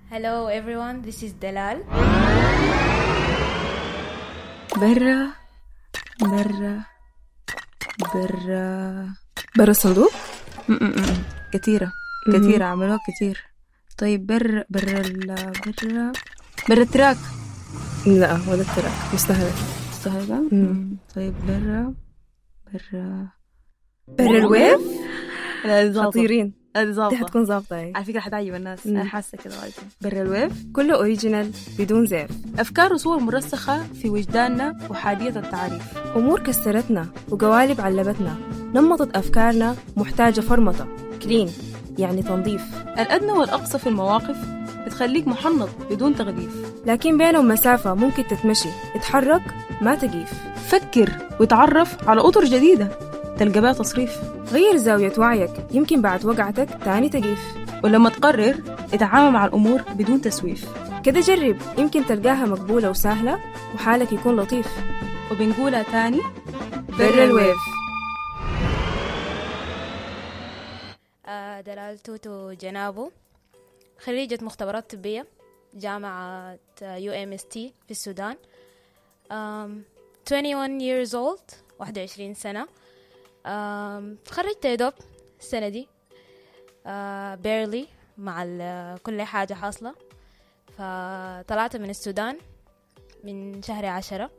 Hello everyone, this is Dalal. برا برا برا برا الصندوق؟ م- م- م. كثيرة كثيرة عملوها كثير طيب برا برا ال- برا برا التراك لا ولا التراك مستهلك مستهلكة؟ مم. طيب برا برا برا الويف لا دي ظابطة خطيرين لا دي دي ظابطة حتكون ظابطة هي على فكرة حتعجب الناس مم. أنا حاسة كده غالبا برا الويف كله اوريجينال بدون زيف أفكار وصور مرسخة في وجداننا وحادية التعريف امور كسرتنا وقوالب علبتنا نمطت افكارنا محتاجة فرمطة كلين يعني تنظيف الأدنى والأقصى في المواقف بتخليك محنط بدون تغليف لكن بينهم مسافة ممكن تتمشي اتحرك ما تقيف فكر وتعرف على أطر جديدة تلقى بها تصريف غير زاوية وعيك يمكن بعد وقعتك تاني تقيف ولما تقرر اتعامل مع الأمور بدون تسويف كده جرب يمكن تلقاها مقبولة وسهلة وحالك يكون لطيف وبنقولها تاني برا الويف آه، دلال توتو جنابو خريجة مختبرات طبية جامعة يو ام اس تي في السودان um, 21 years old 21 سنة um, تخرجت يا دوب السنة دي uh, barely مع ال- كل حاجة حاصلة فطلعت من السودان من شهر عشرة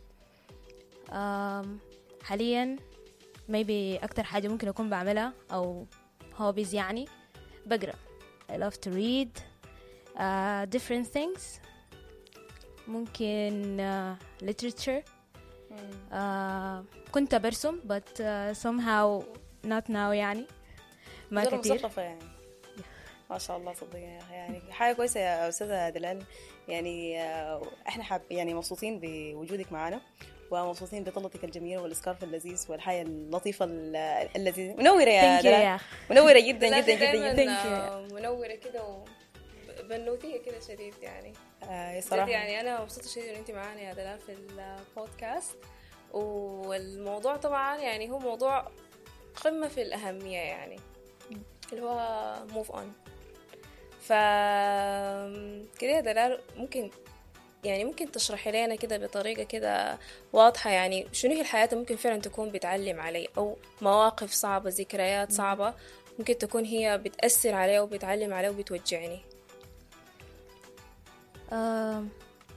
um, حاليا maybe أكتر حاجة ممكن أكون بعملها أو hobbies يعني بقرا I love to read uh, different things ممكن uh, literature uh, كنت برسم but uh, somehow not now يعني ما زورة كتير مثقفة يعني ما شاء الله صدقني يا أخي. يعني حاجة كويسة يا أستاذة دلال يعني آه، احنا حاب يعني مبسوطين بوجودك معنا ومبسوطين بطلتك الجميلة والسكارف اللذيذ والحياة اللطيفة ال- اللذيذة منورة يا thank you دلال يا منورة جدا لا، جدا دي جدا دايماً، جدا Thank you. آه، منورة كده وبنوتية كده شديد يعني آه، بجد صراحة يعني أنا مبسوطة شديد إن أنت معانا يا دلال في البودكاست والموضوع طبعا يعني هو موضوع قمة في الأهمية يعني اللي هو موف اون ف كده يا دلال ممكن يعني ممكن تشرحي لنا كده بطريقة كده واضحة يعني شنو هي الحياة اللي ممكن فعلا تكون بتعلم علي أو مواقف صعبة ذكريات صعبة ممكن تكون هي بتأثر علي وبتعلم علي وبتوجعني آم،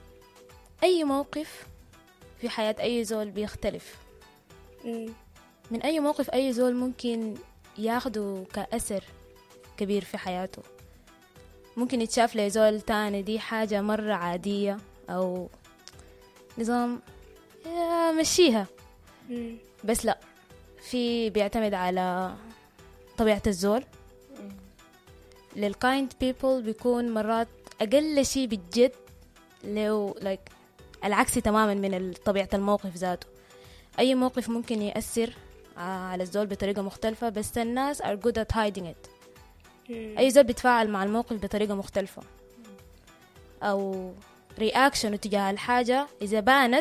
أي موقف في حياة أي زول بيختلف مم. من أي موقف أي زول ممكن ياخده كأثر كبير في حياته ممكن يتشاف لزول تاني دي حاجة مرة عادية أو نظام يا مشيها مم. بس لا في بيعتمد على طبيعة الزول للكايند بيبل بيكون مرات أقل شي بالجد لو like العكس تماما من طبيعة الموقف ذاته أي موقف ممكن يأثر على الزول بطريقة مختلفة بس الناس are good at hiding it أي زول بيتفاعل مع الموقف بطريقة مختلفة أو رياكشن تجاه الحاجة إذا بانت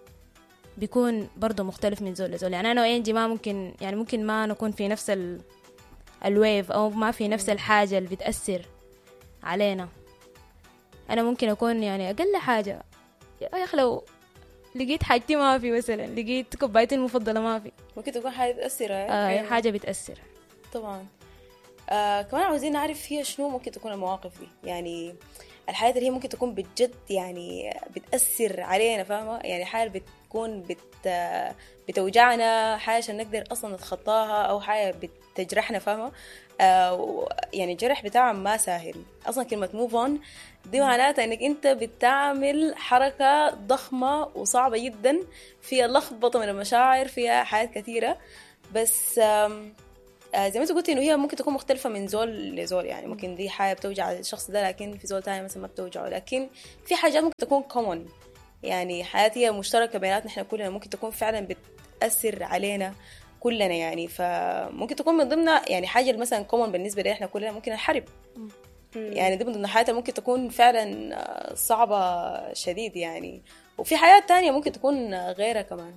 بيكون برضه مختلف من زول لزول يعني أنا وإنجي ما ممكن يعني ممكن ما نكون في نفس ال الويف أو ما في نفس الحاجة اللي بتأثر علينا أنا ممكن أكون يعني أقل حاجة يا أخي لو لقيت حاجتي ما في مثلا لقيت كوبايتي المفضلة ما في ممكن تكون حاجة تأثر آه حاجة بتأثر طبعا آه كمان عاوزين نعرف هي شنو ممكن تكون المواقف دي يعني الحاجات اللي هي ممكن تكون بجد يعني بتأثر علينا فاهمة يعني حاجة بتكون بت آه، بتوجعنا حاجة عشان نقدر أصلا نتخطاها أو حاجة بتجرحنا فاهمة آه و- يعني الجرح بتاعها ما سهل أصلا كلمة موف اون دي معناتها إنك أنت بتعمل حركة ضخمة وصعبة جدا فيها لخبطة من المشاعر فيها حاجات كثيرة بس آم آه زي ما انت قلتي انه هي ممكن تكون مختلفة من زول لزول يعني ممكن دي حاجة بتوجع الشخص ده لكن في زول تاني مثلا ما بتوجعه لكن في حاجات ممكن تكون common يعني حياة هي مشتركة بيناتنا احنا كلنا ممكن تكون فعلا بتأثر علينا كلنا يعني فممكن تكون من ضمنها يعني حاجة مثلا common بالنسبة لنا احنا كلنا ممكن الحرب يعني دي من ضمن حياتها ممكن تكون فعلا آه، صعبة شديد يعني وفي حياة تانية ممكن تكون آه، غيرها كمان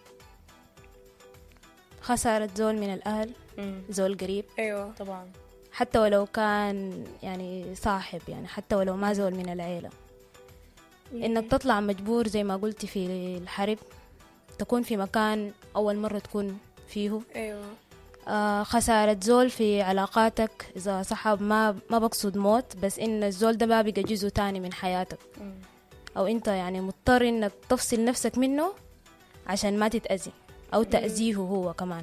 خسارة زول من الأهل زول قريب ايوه طبعا حتى ولو كان يعني صاحب يعني حتى ولو ما زول من العيلة إنك تطلع مجبور زي ما قلتي في الحرب تكون في مكان أول مرة تكون فيه ايوه آه خسارة زول في علاقاتك إذا صحاب ما ما بقصد موت بس إن الزول ده ما بقى جزء تاني من حياتك أو أنت يعني مضطر إنك تفصل نفسك منه عشان ما تتأذي أو تأذيه هو كمان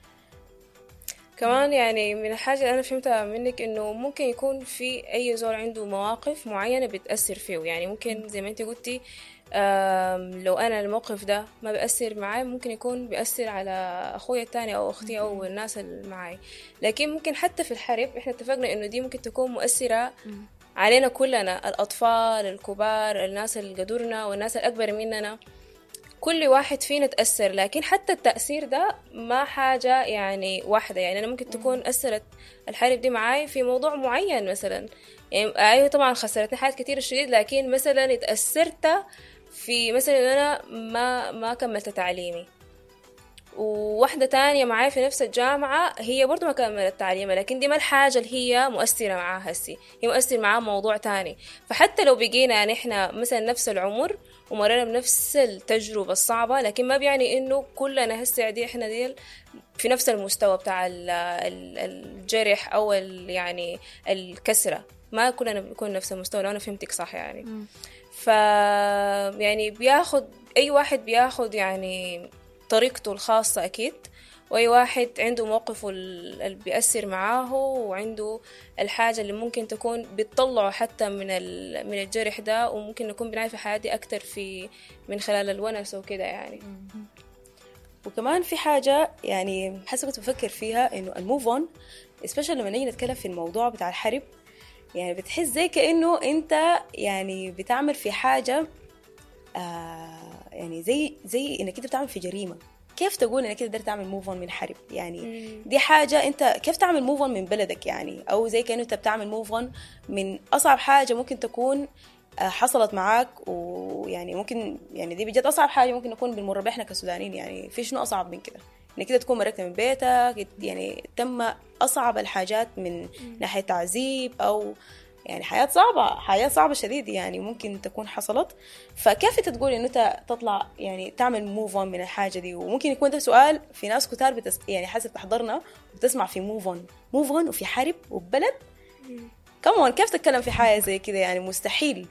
كمان يعني من الحاجة اللي أنا فهمتها منك إنه ممكن يكون في أي زول عنده مواقف معينة بتأثر فيه يعني ممكن زي ما أنت قلتي آم، لو أنا الموقف ده ما بيأثر معي ممكن يكون بيأثر على أخويا التاني أو أختي أو الناس اللي معي لكن ممكن حتى في الحرب إحنا اتفقنا إنه دي ممكن تكون مؤثرة علينا كلنا الأطفال الكبار الناس اللي قدرنا والناس الأكبر مننا كل واحد فينا تأثر لكن حتى التأثير ده ما حاجة يعني واحدة يعني أنا ممكن تكون أثرت الحرب دي معاي في موضوع معين مثلا يعني أيوة طبعا خسرتني حاجات كتير شديد لكن مثلا اتأثرت في مثلا إن أنا ما ما كملت تعليمي وواحدة تانية معايا في نفس الجامعة هي برضو ما كملت تعليمها لكن دي ما الحاجة اللي هي مؤثرة معاها هسي هي مؤثر معاها موضوع تاني فحتى لو بقينا نحن مثلا نفس العمر ومرينا بنفس التجربة الصعبة لكن ما بيعني إنه كلنا هسه دي إحنا دي في نفس المستوى بتاع ال- ال- الجرح أو ال- يعني الكسرة ما كلنا بنكون نفس المستوى لو أنا فهمتك صح يعني ف يعني بياخد أي واحد بياخد يعني طريقته الخاصة أكيد وأي واحد عنده موقفه ال- اللي بيأثر معاه وعنده الحاجة اللي ممكن تكون بتطلعه حتى من ال- من الجرح ده وممكن نكون بنعرف حياتي أكتر في من خلال الونس وكده يعني وكمان في حاجة يعني حسب كنت بفكر فيها إنه الموف أون سبيشال لما نيجي نتكلم في الموضوع بتاع الحرب يعني بتحس زي كأنه أنت يعني بتعمل في حاجة آه يعني زي زي إنك أنت بتعمل في جريمة كيف تقول انك تقدر تعمل موف اون من حرب يعني دي حاجه انت كيف تعمل موف اون من بلدك يعني او زي كانه انت بتعمل موف اون من اصعب حاجه ممكن تكون آه، حصلت معاك ويعني ممكن يعني دي بجد اصعب حاجه ممكن نكون بنمر بها احنا كسودانيين يعني في شنو اصعب من كده انك كده تكون مرقت من بيتك يعني تم اصعب الحاجات من ناحيه تعذيب او يعني حياة صعبة حياة صعبة شديد يعني ممكن تكون حصلت فكيف انت تقول انه انت تطلع يعني تعمل موف اون من الحاجة دي وممكن يكون ده سؤال في ناس كتار بتس يعني حسب تحضرنا وبتسمع في موف اون موف اون وفي حرب وبلد كمون كيف تتكلم في حاجة زي كده يعني مستحيل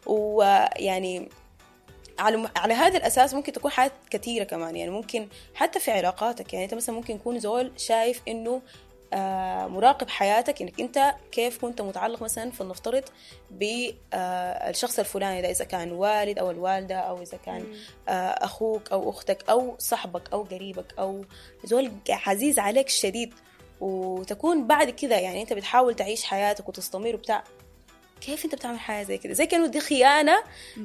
ويعني على على هذا الاساس ممكن تكون حاجات كثيره كمان يعني ممكن حتى في علاقاتك يعني انت مثلا ممكن يكون زول شايف انه آه مراقب حياتك انك انت كيف كنت متعلق مثلا فلنفترض بالشخص الفلاني ده اذا كان والد او الوالده او اذا كان آه اخوك او اختك او صاحبك او قريبك او زول عزيز عليك شديد وتكون بعد كده يعني انت بتحاول تعيش حياتك وتستمر وبتاع كيف انت بتعمل حاجه زي كده زي كانه دي خيانه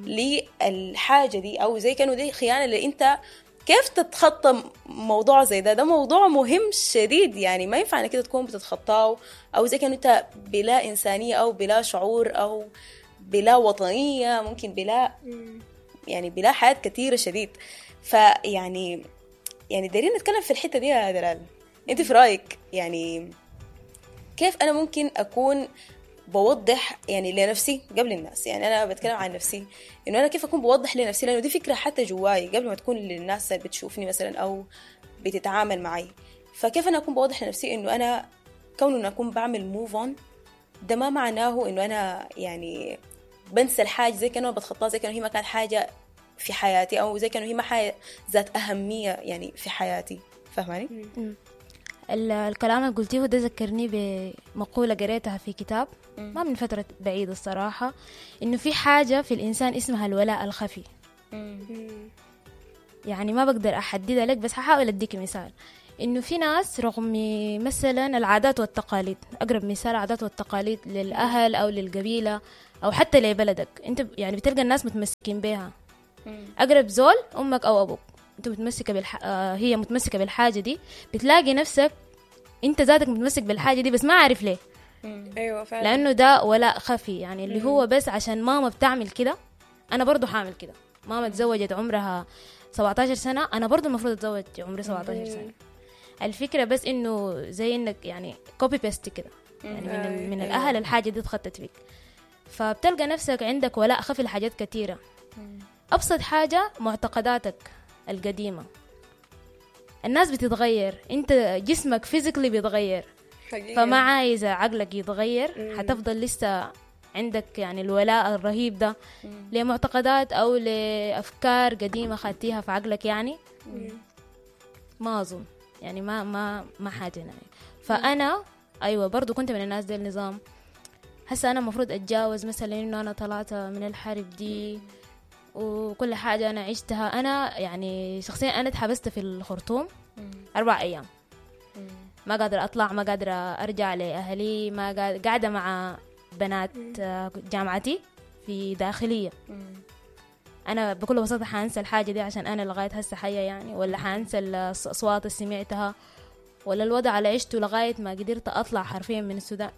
للحاجه دي او زي كانه دي خيانه اللي انت كيف تتخطى موضوع زي ده ده موضوع مهم شديد يعني ما ينفع انك كده تكون بتتخطاه او زي كانه انت بلا انسانيه او بلا شعور او بلا وطنيه ممكن بلا يعني بلا حياه كثيره شديد فيعني يعني دايرين نتكلم في الحته دي يا دلال انت في رايك يعني كيف انا ممكن اكون بوضح يعني لنفسي قبل الناس يعني انا بتكلم عن نفسي انه انا كيف اكون بوضح لنفسي لانه دي فكره حتى جواي قبل ما تكون للناس اللي بتشوفني مثلا او بتتعامل معي فكيف انا اكون بوضح لنفسي انه انا كون انه اكون بعمل موف اون ده ما معناه انه انا يعني بنسى الحاجه زي كانه بتخطاها زي كانه هي ما كانت حاجه في حياتي او زي كانه هي ما حاجه ذات اهميه يعني في حياتي فاهماني؟ ال- الكلام اللي قلتيه ده ذكرني بمقولة قريتها في كتاب ما من فترة بعيدة الصراحة إنه في حاجة في الإنسان اسمها الولاء الخفي يعني ما بقدر أحددها لك بس هحاول أديك مثال إنه في ناس رغم مثلا العادات والتقاليد أقرب مثال العادات والتقاليد للأهل أو للقبيلة أو حتى لبلدك أنت يعني بتلقى الناس متمسكين بيها أقرب زول أمك أو أبوك أنت متمسكة بالح... آه هي متمسكة بالحاجة دي بتلاقي نفسك أنت ذاتك متمسك بالحاجة دي بس ما عارف ليه ايوه فعلا لانه ده ولاء خفي يعني اللي هو بس عشان ماما بتعمل كده انا برضو حاعمل كده ماما تزوجت عمرها 17 سنه انا برضو المفروض اتزوج عمري 17 سنه الفكره بس انه زي انك يعني كوبي بيست كده يعني من, أيوة. ال- من الاهل الحاجه دي اتخطت فيك فبتلقى نفسك عندك ولاء خفي لحاجات كتيره ابسط حاجه معتقداتك القديمه الناس بتتغير انت جسمك فيزيكلي بيتغير حقيقة. فما عايزة عقلك يتغير مم. حتفضل لسه عندك يعني الولاء الرهيب ده لمعتقدات أو لأفكار قديمة خدتيها في عقلك يعني مم. ما أظن يعني ما ما ما حاجة يعني فأنا أيوة برضو كنت من الناس دي النظام هسه أنا المفروض أتجاوز مثلا إنه أنا طلعت من الحرب دي وكل حاجة أنا عشتها أنا يعني شخصيا أنا اتحبست في الخرطوم أربع أيام ما قادرة أطلع ما قادرة أرجع لأهلي ما قاد- قاعدة مع بنات آه، جامعتي في داخلية أنا بكل بساطة حأنسى الحاجة دي عشان أنا لغاية هسه حية يعني ولا حأنسى الأصوات اللي سمعتها ولا الوضع اللي عشته لغاية ما قدرت أطلع حرفيا من السودان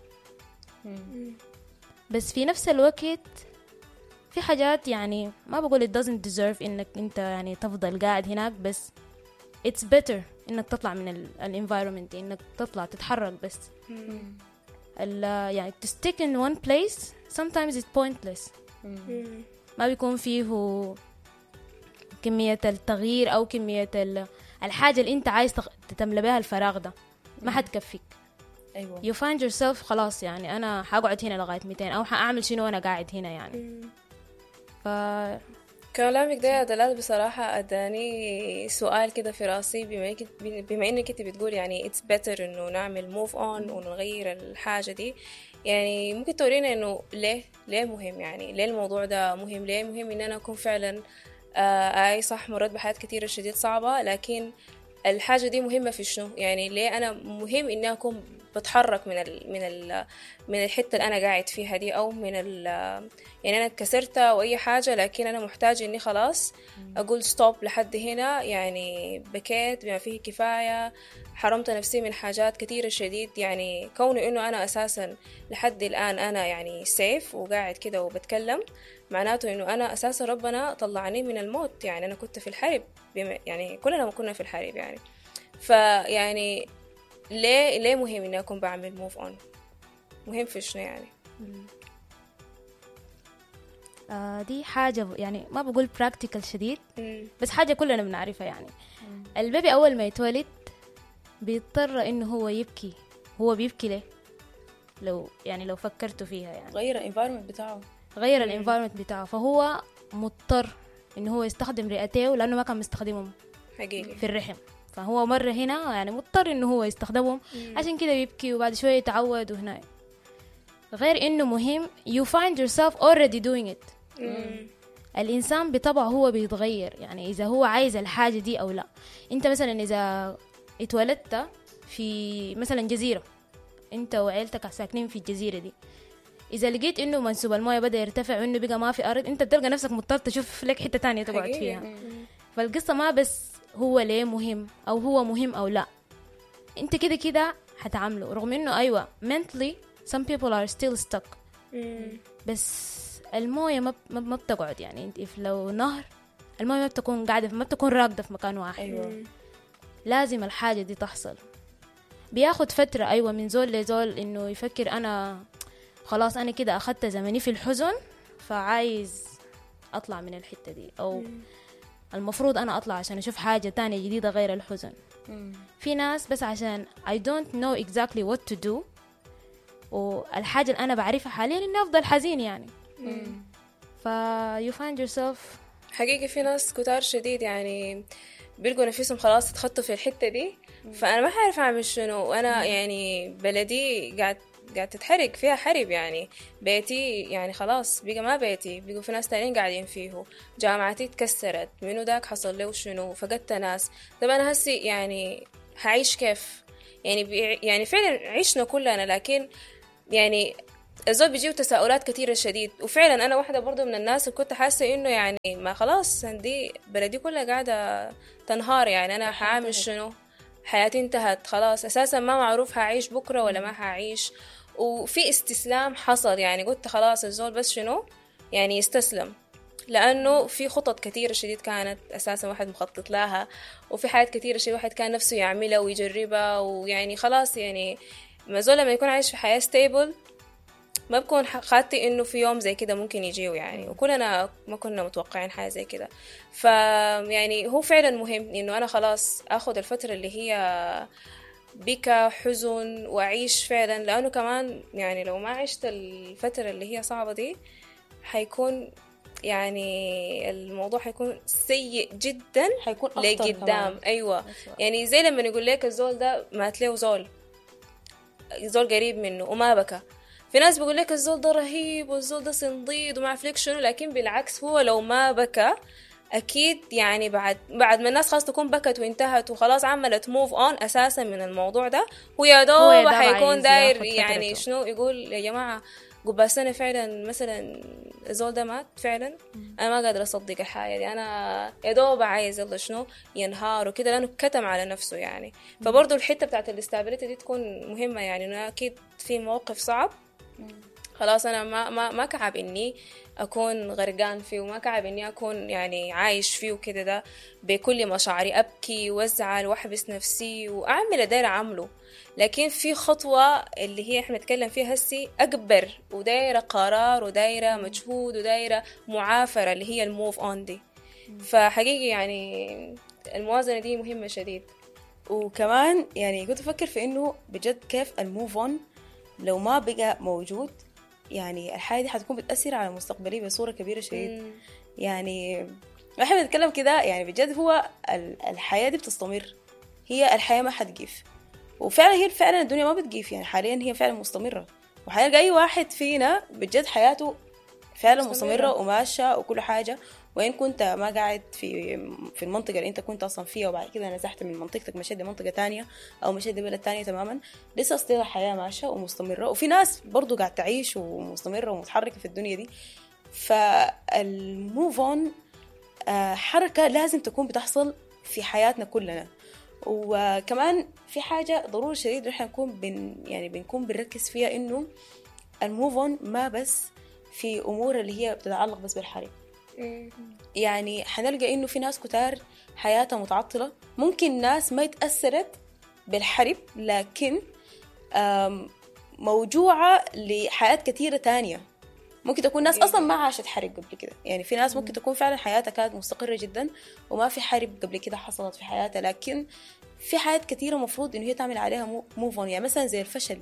بس في نفس الوقت في حاجات يعني ما بقول it doesn't deserve إنك أنت يعني تفضل قاعد هناك بس it's better إنك تطلع من ال ال environment دي إنك تطلع تتحرك بس ال يعني to stick in one place sometimes it's pointless مم. ما بيكون فيه كمية التغيير أو كمية ال- الحاجة اللي أنت عايز تغ- تملى بها الفراغ ده ما حتكفيك ايوه you find yourself خلاص يعني أنا حقعد هنا لغاية 200 أو حأعمل شنو وأنا قاعد هنا يعني مم. ف كلامك ده يا دلال بصراحة أداني سؤال كده في راسي بما إنك بما إنك أنت بتقول يعني it's better إنه نعمل move on ونغير الحاجة دي يعني ممكن تورينا إنه ليه ليه مهم يعني ليه الموضوع ده مهم ليه مهم إن أنا أكون فعلا آه أي صح مريت بحياة كتيرة شديد صعبة لكن الحاجة دي مهمة في شنو يعني ليه أنا مهم إني أكون بتحرك من ال من ال من الحتة اللي أنا قاعد فيها دي أو من ال يعني أنا اتكسرت أو أي حاجة لكن أنا محتاجة إني خلاص أقول ستوب لحد هنا يعني بكيت بما فيه كفاية حرمت نفسي من حاجات كثيرة شديد يعني كونه إنه أنا أساسا لحد الآن أنا يعني سيف وقاعد كده وبتكلم معناته إنه أنا أساسا ربنا طلعني من الموت يعني أنا كنت في الحرب بما يعني كلنا كنا في الحرب يعني فيعني ليه ليه مهم إني أكون بعمل موف أون مهم في شنو يعني آه دي حاجة يعني ما بقول practical شديد مم. بس حاجة كلنا بنعرفها يعني البيبي أول ما يتولد بيضطر إنه هو يبكي هو بيبكي ليه لو يعني لو فكرتوا فيها يعني غير الانفايرمنت بتاعه غير الانفايرمنت بتاعه فهو مضطر إنه هو يستخدم رئتيه لأنه ما كان مستخدمهم حقيقي في الرحم فهو مرة هنا يعني مضطر إنه هو يستخدمهم عشان كده بيبكي وبعد شوية يتعود وهنا غير إنه مهم you find yourself already doing it مم. الإنسان بطبعه هو بيتغير يعني إذا هو عايز الحاجة دي أو لا أنت مثلا إذا اتولدت في مثلا جزيرة أنت وعيلتك ساكنين في الجزيرة دي إذا لقيت إنه منسوب الموية بدأ يرتفع وإنه بقى ما في أرض أنت بتلقى نفسك مضطر تشوف لك حتة تانية تقعد حقيقي. فيها مم. فالقصة ما بس هو ليه مهم أو هو مهم أو لا أنت كده كده حتعامله رغم إنه أيوة mentally some people are still stuck مم. بس المويه ما ما ما بتقعد يعني انت if لو نهر المويه ما بتكون قاعده ما بتكون راكده في مكان واحد ايوه لازم الحاجه دي تحصل بياخد فتره ايوه من زول لزول انه يفكر انا خلاص انا كده اخدت زمني في الحزن فعايز اطلع من الحته دي او المفروض انا اطلع عشان اشوف حاجه تانية جديده غير الحزن في ناس بس عشان I don't know exactly what to do والحاجة اللي أنا بعرفها حاليا إني أفضل حزين يعني ف you find yourself حقيقي في ناس كتار شديد يعني بيلقوا نفسهم خلاص اتخطوا في الحتة دي فأنا ما حعرف أعمل شنو وأنا يعني بلدي قاعد قاعد تتحرق فيها حرب يعني بيتي يعني خلاص بقى ما بيتي بقوا في ناس تانيين قاعدين فيه جامعتي اتكسرت منو داك حصل له شنو فقدت ناس طب أنا هسي يعني هعيش كيف يعني بي يعني فعلا عشنا كلنا لكن يعني الزول بيجيه تساؤلات كثيرة شديد وفعلا أنا واحدة برضو من الناس اللي كنت حاسة إنه يعني ما خلاص دي بلدي كلها قاعدة تنهار يعني أنا حعمل شنو حياتي انتهت خلاص أساسا ما معروف هعيش بكرة ولا ما هعيش وفي استسلام حصل يعني قلت خلاص الزول بس شنو يعني يستسلم لأنه في خطط كثيرة شديد كانت أساسا واحد مخطط لها وفي حاجات كثيرة شديد واحد كان نفسه يعملها ويجربها ويعني خلاص يعني ما زول لما يكون عايش في حياة ستيبل ما بكون ح- خاطي انه في يوم زي كده ممكن يجيه يعني وكلنا ما كنا متوقعين حاجة زي كده ف يعني هو فعلا مهم انه انا خلاص اخد الفترة اللي هي بكى حزن واعيش فعلا لانه كمان يعني لو ما عشت الفترة اللي هي صعبة دي حيكون يعني الموضوع حيكون سيء جدا حيكون أخطر لقدام كمان. ايوه أسوأ. يعني زي لما يقول لك الزول ده مات له زول زول قريب منه وما بكى في ناس بيقول لك الزول ده رهيب والزول ده صنديد وما عارف لك شنو لكن بالعكس هو لو ما بكى اكيد يعني بعد بعد ما الناس خلاص تكون بكت وانتهت وخلاص عملت موف اون اساسا من الموضوع ده هو يا هو يا دوب دوب حيكون عايز داير ياخد يعني فترته. شنو يقول يا جماعه قبل سنة فعلا مثلا الزول ده مات فعلا انا ما قادرة اصدق الحاجة دي انا يا دوب عايز يلا شنو ينهار وكده لانه كتم على نفسه يعني فبرضه الحتة بتاعت الاستابيليتي دي تكون مهمة يعني انه اكيد في موقف صعب خلاص انا ما ما ما كعب اني اكون غرقان فيه وما كعب اني اكون يعني عايش فيه وكده ده بكل مشاعري ابكي وازعل واحبس نفسي واعمل اللي داير اعمله لكن في خطوة اللي هي احنا نتكلم فيها هسي اكبر ودايرة قرار ودايرة مجهود ودايرة معافرة اللي هي الموف اون دي فحقيقي يعني الموازنة دي مهمة شديد وكمان يعني كنت افكر في انه بجد كيف الموف اون لو ما بقى موجود يعني الحاجه دي حتكون بتاثر على مستقبلي بصوره كبيره شديد يعني احنا بنتكلم كده يعني بجد هو ال- الحياه دي بتستمر هي الحياه ما حتقيف وفعلا هي فعلا الدنيا ما بتقيف يعني حاليا هي فعلا مستمره وحيلقى اي واحد فينا بجد حياته فعلا مستمرة. مستمره وماشيه وكل حاجه وإن كنت ما قاعد في في المنطقة اللي أنت كنت أصلا فيها وبعد كده نزحت من منطقتك مشيت لمنطقة تانية أو مشيت لبلد تانية تماما لسه ستيل الحياة ماشية ومستمرة وفي ناس برضو قاعد تعيش ومستمرة ومتحركة في الدنيا دي فالموف اون حركة لازم تكون بتحصل في حياتنا كلنا وكمان في حاجة ضروري شديد نحن نكون بن يعني بنكون بنركز فيها إنه الموف اون ما بس في أمور اللي هي بتتعلق بس بالحرب يعني حنلقى انه في ناس كتار حياتها متعطلة ممكن ناس ما اتأثرت بالحرب لكن آم، موجوعة لحياة كثيرة تانية ممكن تكون ناس اصلا ما عاشت حرب قبل كده يعني في ناس ممكن تكون فعلا حياتها كانت مستقرة جدا وما في حرب قبل كده حصلت في حياتها لكن في حاجات كثيرة مفروض انه هي تعمل عليها موف اون يعني مثلا زي الفشل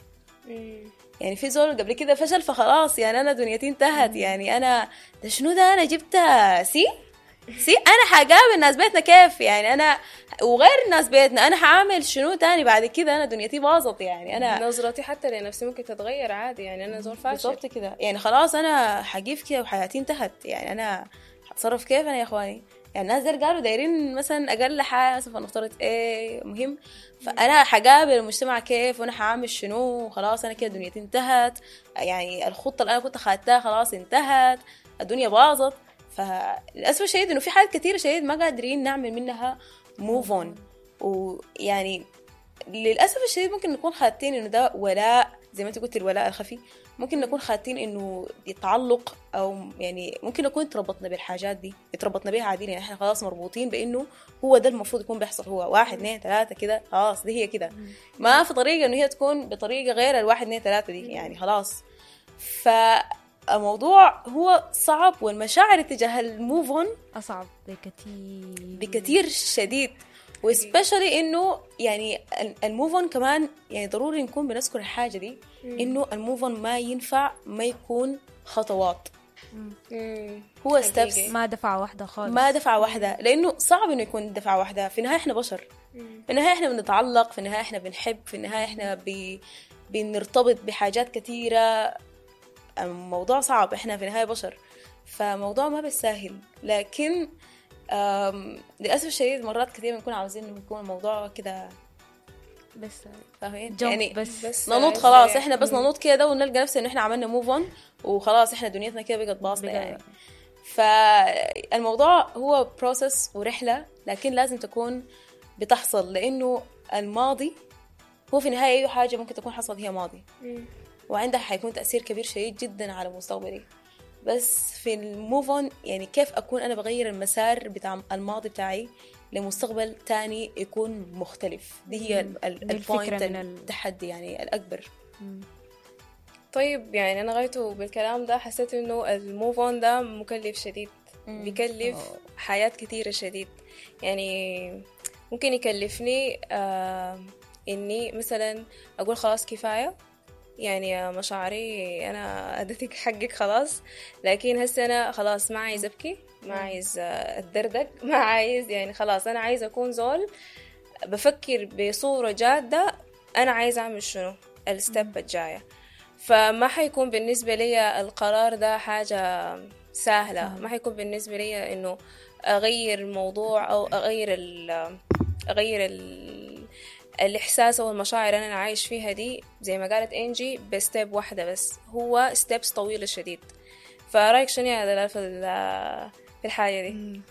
يعني في زول قبل كده فشل فخلاص يعني انا دنيتي انتهت يعني انا ده شنو ده انا جبت سي سي انا حقابل ناس بيتنا كيف يعني انا وغير ناس بيتنا انا حعمل شنو تاني بعد كده انا دنيتي باظت يعني انا نظرتي حتى لنفسي ممكن تتغير عادي يعني انا زول فاشل بالضبط كده يعني خلاص انا حقيف كده وحياتي انتهت يعني انا حتصرف كيف انا يا اخواني يعني الناس دول قالوا دايرين مثلا اقل حاجه سوف نفترض ايه مهم فانا حقابل المجتمع كيف وانا حعمل شنو خلاص انا كده دنيتي انتهت يعني الخطه اللي انا كنت خدتها خلاص انتهت الدنيا باظت فللاسف الشديد انه في حاجات كثيره شديد ما قادرين نعمل منها موف اون ويعني للاسف الشديد ممكن نكون خادتين انه ده ولاء زي ما انت قلت الولاء الخفي ممكن نكون خادتين انه تعلق او يعني ممكن نكون تربطنا بالحاجات دي اتربطنا بيها عادي يعني احنا خلاص مربوطين بانه هو ده المفروض يكون بيحصل هو واحد اثنين ثلاثه كده خلاص دي هي كده ما في طريقه انه هي تكون بطريقه غير الواحد اثنين ثلاثه دي يعني خلاص فالموضوع هو صعب والمشاعر تجاه الموف اون أصعب بكثير بكثير شديد وسبيشالي انه يعني الموف اون كمان يعني ضروري نكون بنذكر الحاجه دي انه الموف اون ما ينفع ما يكون خطوات هو ستبس ما دفعة واحدة خالص ما دفعه واحده لانه صعب انه يكون دفعه واحده في النهايه احنا بشر في النهايه احنا بنتعلق في النهايه احنا بنحب في النهايه احنا بي بنرتبط بحاجات كثيره الموضوع صعب احنا في النهايه بشر فموضوع ما بالساهل لكن أم، للاسف الشديد مرات كثير بنكون عاوزين انه يكون الموضوع كده بس فاهمين جمب يعني بس بس ننط عايز خلاص يعني. احنا بس ننط كده ونلقى نفسنا ان احنا عملنا موف اون وخلاص احنا دنيتنا كده بقت باظة بقى- يعني فالموضوع هو بروسس ورحلة لكن لازم تكون بتحصل لأنه الماضي هو في النهاية أي حاجة ممكن تكون حصلت هي ماضي وعندها حيكون تأثير كبير شديد جدا على مستقبلي بس في الموف اون يعني كيف أكون أنا بغير المسار بتاع الماضي بتاعي لمستقبل تاني يكون مختلف دي هي دي الفكرة البوينت من ال- التحدي يعني الأكبر طيب يعني انا غايته بالكلام ده حسيت انه الموف اون ده مكلف شديد بيكلف حياة كثيرة شديد يعني ممكن يكلفني آه اني مثلا اقول خلاص كفاية يعني يا مشاعري انا اديتك حقك خلاص لكن هسه انا خلاص ما عايز ابكي ما عايز آه، اتدردق ما عايز يعني خلاص انا عايز اكون زول بفكر بصورة جادة انا عايز اعمل شنو الستيب الجاية فما حيكون بالنسبة لي القرار ده حاجة سهلة ما حيكون بالنسبة لي إنه أغير الموضوع أو أغير ال أغير ال الإحساس أو المشاعر اللي أنا عايش فيها دي زي ما قالت إنجي بستيب واحدة بس هو ستيبس طويلة شديد فرأيك شنو يا دلال في ال- في الحاجة دي؟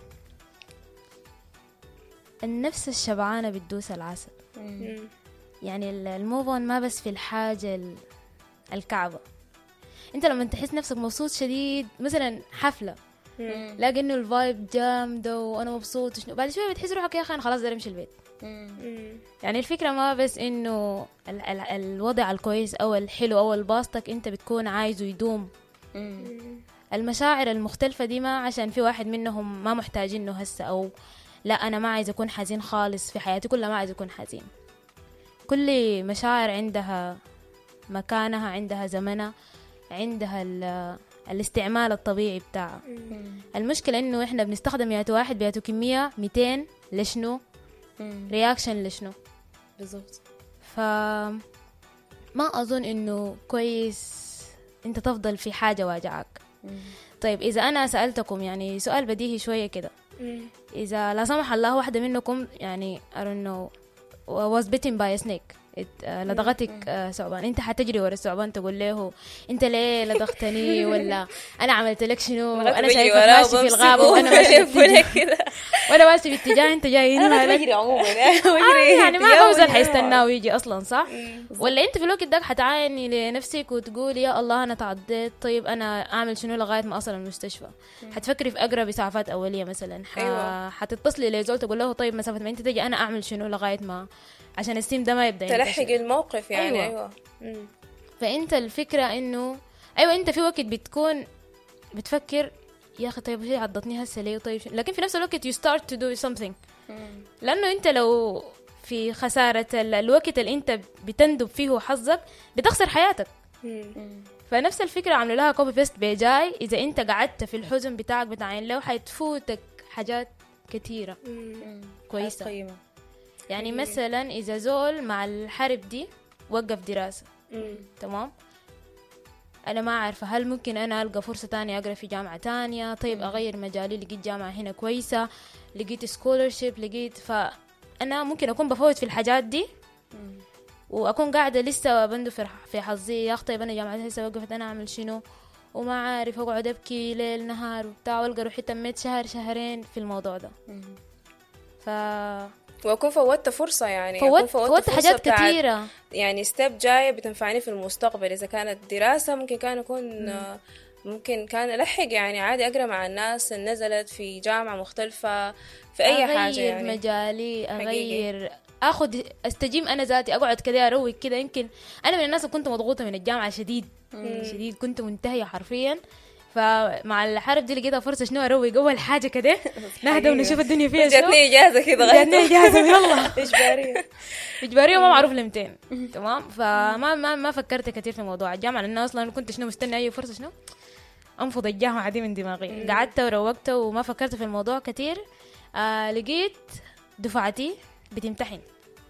النفس الشبعانة بتدوس العسل مم. يعني الموف اون ما بس في الحاجة ال- الكعبة انت لما تحس نفسك مبسوط شديد مثلا حفلة مم. لاقي انه الفايب جامدة وانا مبسوط وشنو بعد شوية بتحس روحك يا اخي انا خلاص داير امشي البيت مم. يعني الفكرة ما بس انه ال- ال- الوضع الكويس او الحلو او الباسطك انت بتكون عايزه يدوم المشاعر المختلفة دي ما عشان في واحد منهم ما محتاجينه هسه أو لا أنا ما عايز أكون حزين خالص في حياتي كلها ما عايز أكون حزين كل مشاعر عندها مكانها عندها زمنها عندها ال- الاستعمال الطبيعي بتاعها المشكلة إنه إحنا بنستخدم ياتو واحد بياتو كمية 200 لشنو رياكشن لشنو بالضبط ف ما أظن إنه كويس أنت تفضل في حاجة واجعك طيب إذا أنا سألتكم يعني سؤال بديهي شوية كده مم. إذا لا سمح الله واحدة منكم يعني I don't know was bitten by a snake it- آه، لدغتك آه، ثعبان انت حتجري ورا الثعبان تقول له انت ليه لدغتني ولا انا عملت لك شنو انا بجري شايفك وراه ماشي في وبمسكه الغابه وانا ماشي وبلف ولك في كده وانا ماشي في اتجاه انت جاي أنا هنا ما مالك؟ بجري عموما آه بجري يعني ما اتجاه بوزن وجهي. حيستناه ويجي اصلا صح ولا انت في الوقت ده حتعايني لنفسك وتقول يا الله انا تعديت طيب انا اعمل شنو لغايه ما اصل المستشفى حتفكري في اقرب اسعافات اوليه مثلا ح... أيوة. حتتصلي لزول تقول له طيب مسافه ما انت تجي انا اعمل شنو لغايه ما عشان السيم ده ما يبدا تلحق ينتشر. الموقف يعني أيوة. ايوه مم. فانت الفكره انه ايوه انت في وقت بتكون بتفكر يا اخي طيب هي عضتني هسه ليه طيب شو- لكن في نفس الوقت you start to do something لانه انت لو في خساره ال- الوقت اللي انت بتندب فيه حظك بتخسر حياتك مم. فنفس الفكره عملوا لها كوبي بيست بجاي اذا انت قعدت في الحزن بتاعك بتاعين له حتفوتك حاجات كثيره مم. كويسه قيمة يعني مثلا اذا زول مع الحرب دي وقف دراسه مم. تمام انا ما عارفه هل ممكن انا القى فرصه تانية اقرا في جامعه تانية طيب اغير مجالي لقيت جامعه هنا كويسه لقيت سكولرشيب لقيت فانا ممكن اكون بفوت في الحاجات دي واكون قاعده لسه بندو في في حظي يا اخي طيب انا جامعتي هسه وقفت انا اعمل شنو وما عارف اقعد ابكي ليل نهار وبتاع والقى روحي تميت شهر شهرين في الموضوع ده ف واكون فوتت فرصه يعني أكون فوت فوت فرصة حاجات بتاعت كثيره يعني ستيب جاية بتنفعني في المستقبل إذا كانت دراسة ممكن كان أكون آه، ممكن كان ألحق يعني عادي أقرأ مع الناس اللي نزلت في جامعة مختلفة في أي أغير حاجة يعني مجالي حقيقي. اغير اخذ استجيم انا ذاتي اقعد كده اروق كده يمكن انا من الناس اللي كنت مضغوطه من الجامعه شديد شديد كنت منتهيه حرفيا فمع الحرب دي لقيتها فرصه شنو اروق اول حاجه كده نهدى ونشوف الدنيا فيها شنو جاتني إجازة كده جاتني غاية اجازه يلا إجبارية اجباريه ما معروف لمتين تمام فما ما ما فكرت كثير في موضوع الجامعه لانه اصلا كنت شنو مستني اي فرصه شنو انفض الجامعه دي من دماغي قعدت وروقت وما فكرت في الموضوع كثير آه لقيت دفعتي بتمتحن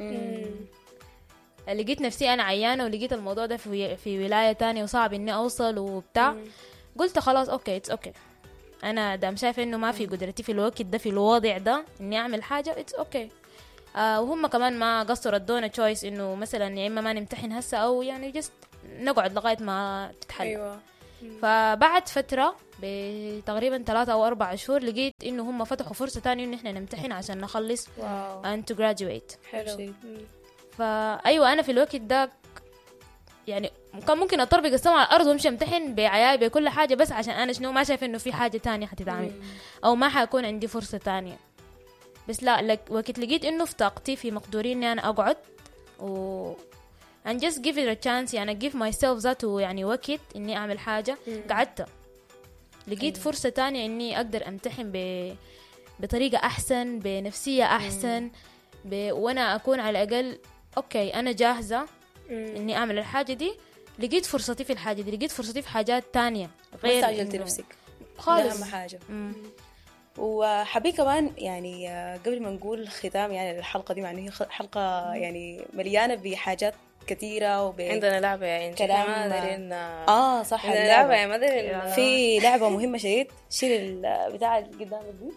لقيت نفسي انا عيانه ولقيت الموضوع ده في في ولايه تانية وصعب اني اوصل وبتاع قلت خلاص اوكي اتس اوكي انا دام شايفه انه ما في قدرتي في الوقت ده في الوضع ده اني اعمل حاجه اتس اوكي آه وهم كمان ما قصروا ادونا تشويس انه مثلا يا اما ما نمتحن هسه او يعني جست نقعد لغايه ما تتحل أيوة فبعد فترة بتقريبا ثلاثة أو أربع شهور لقيت إنه هم فتحوا فرصة تانية إنه إحنا نمتحن عشان نخلص واو and to graduate حلو شيء. مم. فأيوة أنا في الوقت ده يعني كان ممكن أطربق السما على الأرض وأمشي أمتحن بعياي بكل حاجة بس عشان أنا شنو ما شايفة إنه في حاجة تانية حتتعمل أو ما حيكون عندي فرصة تانية بس لا لك وقت لقيت انه في طاقتي في مقدوري اني انا اقعد و and just give it a chance يعني give myself ذاته يعني وقت اني اعمل حاجة قعدت لقيت فرصة تانية اني اقدر امتحن ب... بطريقة احسن بنفسية احسن ب... وانا اكون على الاقل اوكي انا جاهزة اني اعمل الحاجة دي لقيت فرصتي في الحاجة دي لقيت فرصتي في حاجات تانية ما غير استعجلتي إنه- نفسك ده خالص اهم حاجه مم. وحبي كمان يعني آه، قبل ما نقول ختام يعني للحلقه دي مع انه هي خ- حلقه يعني مليانه بحاجات كثيره وب عندنا لعبة يا إنجي كلام- كلام ما دارين اه صح عندنا لعبة يا اللعبة. ما دارين في لعبه مهمه شديد شيل البتاع اللي قدامك دي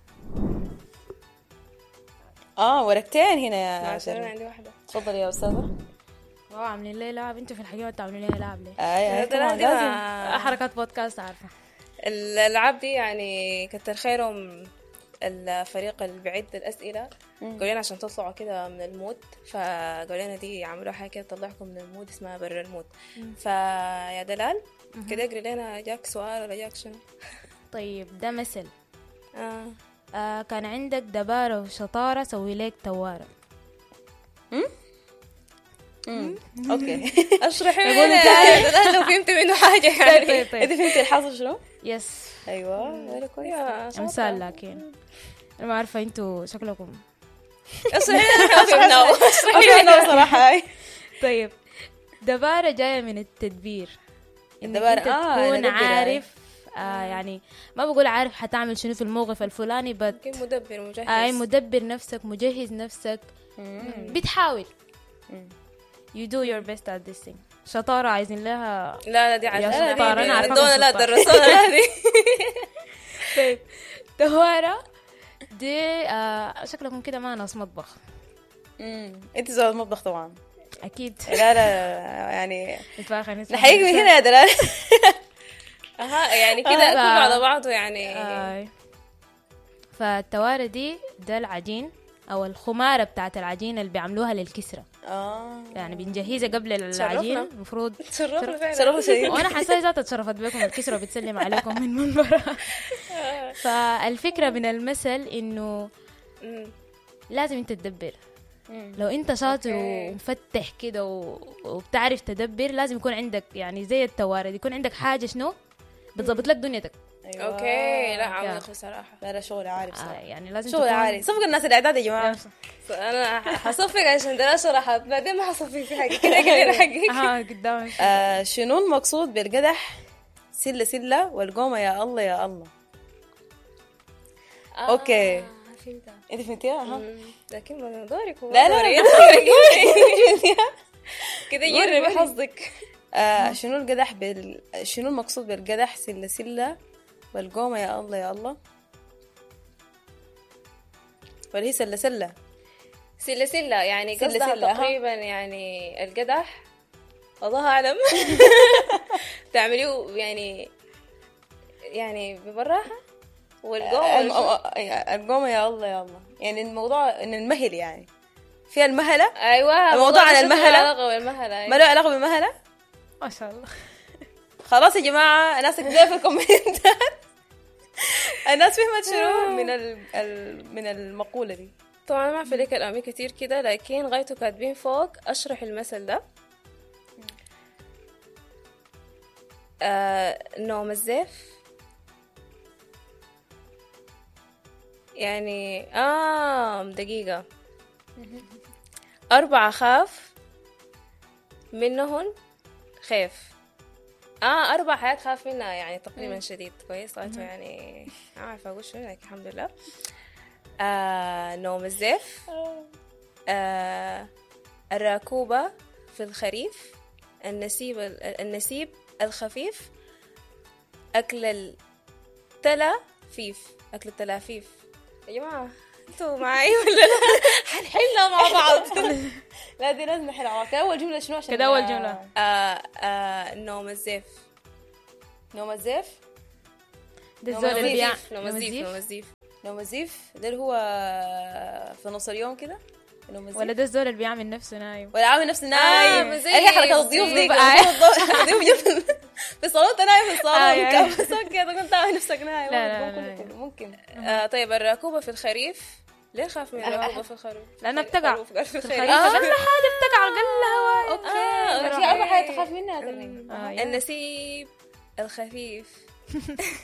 اه ورقتين هنا يا عشان أنا شيرين عندي واحدة تفضلي يا استاذه واو عاملين لي لعب انتوا في الحقيقة تعملوا لي لعب ليه آه هذا طبعا دي لازم ما- حركات بودكاست عارفة الألعاب دي يعني كتر خيرهم الفريق اللي بيعد الأسئلة قالوا لنا عشان تطلعوا كده من المود فقالوا لنا دي عملوا حاجة كده تطلعكم من المود اسمها بر المود فيا دلال كده اقري لنا جاك سؤال ولا جاك شنو طيب ده مثل آه. آه كان عندك دبارة وشطارة سوي لك توارة اوكي اشرحي لنا يا دلال لو فهمت منه حاجة يعني طيب طيب انت فهمتي الحاصل شنو؟ يس ايوه very كويس يا شاطرة. امثال لكن انا ما عارفة انتوا شكلكم اشرحي لنا احنا فهمناه اوكي انا صراحه هاي طيب دبارة جاية من التدبير إنك الدبارة، انت آه، تكون ندبر يعني. عارف آه يعني ما بقول عارف حتعمل شنو في الموقف الفلاني بس كيف مدبر مجهز اي مدبر نفسك مجهز نفسك بتحاول you do your best at this thing شطارة عايزين لها لا لا دي يا عارفة شطارة، أنا عارفة دونا لا شطارة. درسونا هذه طيب دوارة دي آه شكلكم كده ما ناس مطبخ انت زول المطبخ طبعا اكيد لا لا يعني نتفاخر نسمع نحييك من هنا يا دلال اها يعني كده آه، كله ف- على بعضه يعني آي. فالتوارة دي ده العجين او الخمارة بتاعت العجين اللي بيعملوها للكسرة اه يعني بنجهزها قبل العجين تشرفنا. المفروض تشرفنا فعلا شرف شديد وانا حاسه ذات اتشرفت بكم الكسرة بتسلم عليكم من منبرها فالفكرة من المثل انه مم. لازم انت تدبر لو انت شاطر أوكي. ومفتح كده و... وبتعرف تدبر لازم يكون عندك يعني زي التوارد يكون عندك حاجة شنو بتظبط لك دنيتك أيوة. اوكي لا يا. عميق بصراحة لا لا شغل عارف آه صراحه يعني لازم شغل تكون عارف صفق الناس الاعداد يا جماعه انا حصفق عشان ده شرحت بعدين ما حصفق في حاجة كده كده حقيقي اه قدامك آه شنو المقصود بالقدح سله سله والقومه يا الله يا الله أوكي. فهمتها انت فهمتيها ها مم. لكن ما دورك هو لا لا دوري. لا كده جربي حظك آه شنو القدح بال... شنو المقصود بالقدح سله سله والقومه يا الله يا الله ولا هي سله سله سلة سلة يعني سلة قصدها سلة، ها. تقريبا يعني القدح الله أعلم تعمليه يعني يعني ببراحة والقوم الم- القومه يا الله يا الله يعني الموضوع ان المهل يعني فيها المهله أيوة الموضوع عن شو له المهلة؟ علاقة بالمهلة ما له علاقه بالمهله ما شاء الله خلاص يا جماعه الناس كده في الكومنتات الناس فهمت شنو من ال... ال... من المقوله دي طبعا أنا ما في لك الأمي كتير كده لكن غايته كاتبين فوق أشرح المثل ده آه نوم الزيف يعني آه دقيقة أربعة خاف منهن خيف آه أربع حياة خاف منها يعني تقريبا شديد كويس غايته يعني ما أعرف أقول شنو لكن الحمد لله آه نوم الزيف آه الراكوبة في الخريف النسيب النسيب الخفيف أكل التلافيف أكل التلافيف يا جماعة انتوا معي ولا لا؟ حنحلها مع بعض لا دي لازم نحل على اول جمله شنو عشان كده أول جملة. آه آه نوم الزيف نوم الزيف ده نوم الزول اللي بيع الزيف نوم الزيف نوم الزيف نوم الزيف ده اللي هو في نص اليوم كده نوم الزيف ولا ده الزول اللي بيعمل نفسه نايم ولا عامل نفسه نايم مزيف، هي حركه الضيوف دي مزيف. الضيوف جنب في الصالون انت نايم في الصالون أي، أي. بس اوكي تقول تعمل نفسك نايم لا، لا، ممكن لا. ممكن آه طيب الراكوبة في الخريف ليه خاف من أه- العقبة في الخروف؟ لأنها بتقع. الخروف قال في في الخريف الخريف أقل حاجة بتقع أقل هواء اوكي آه، في أوكي. أربع حاجات تخاف منها ترى مم. آه، يا. النسيب الخفيف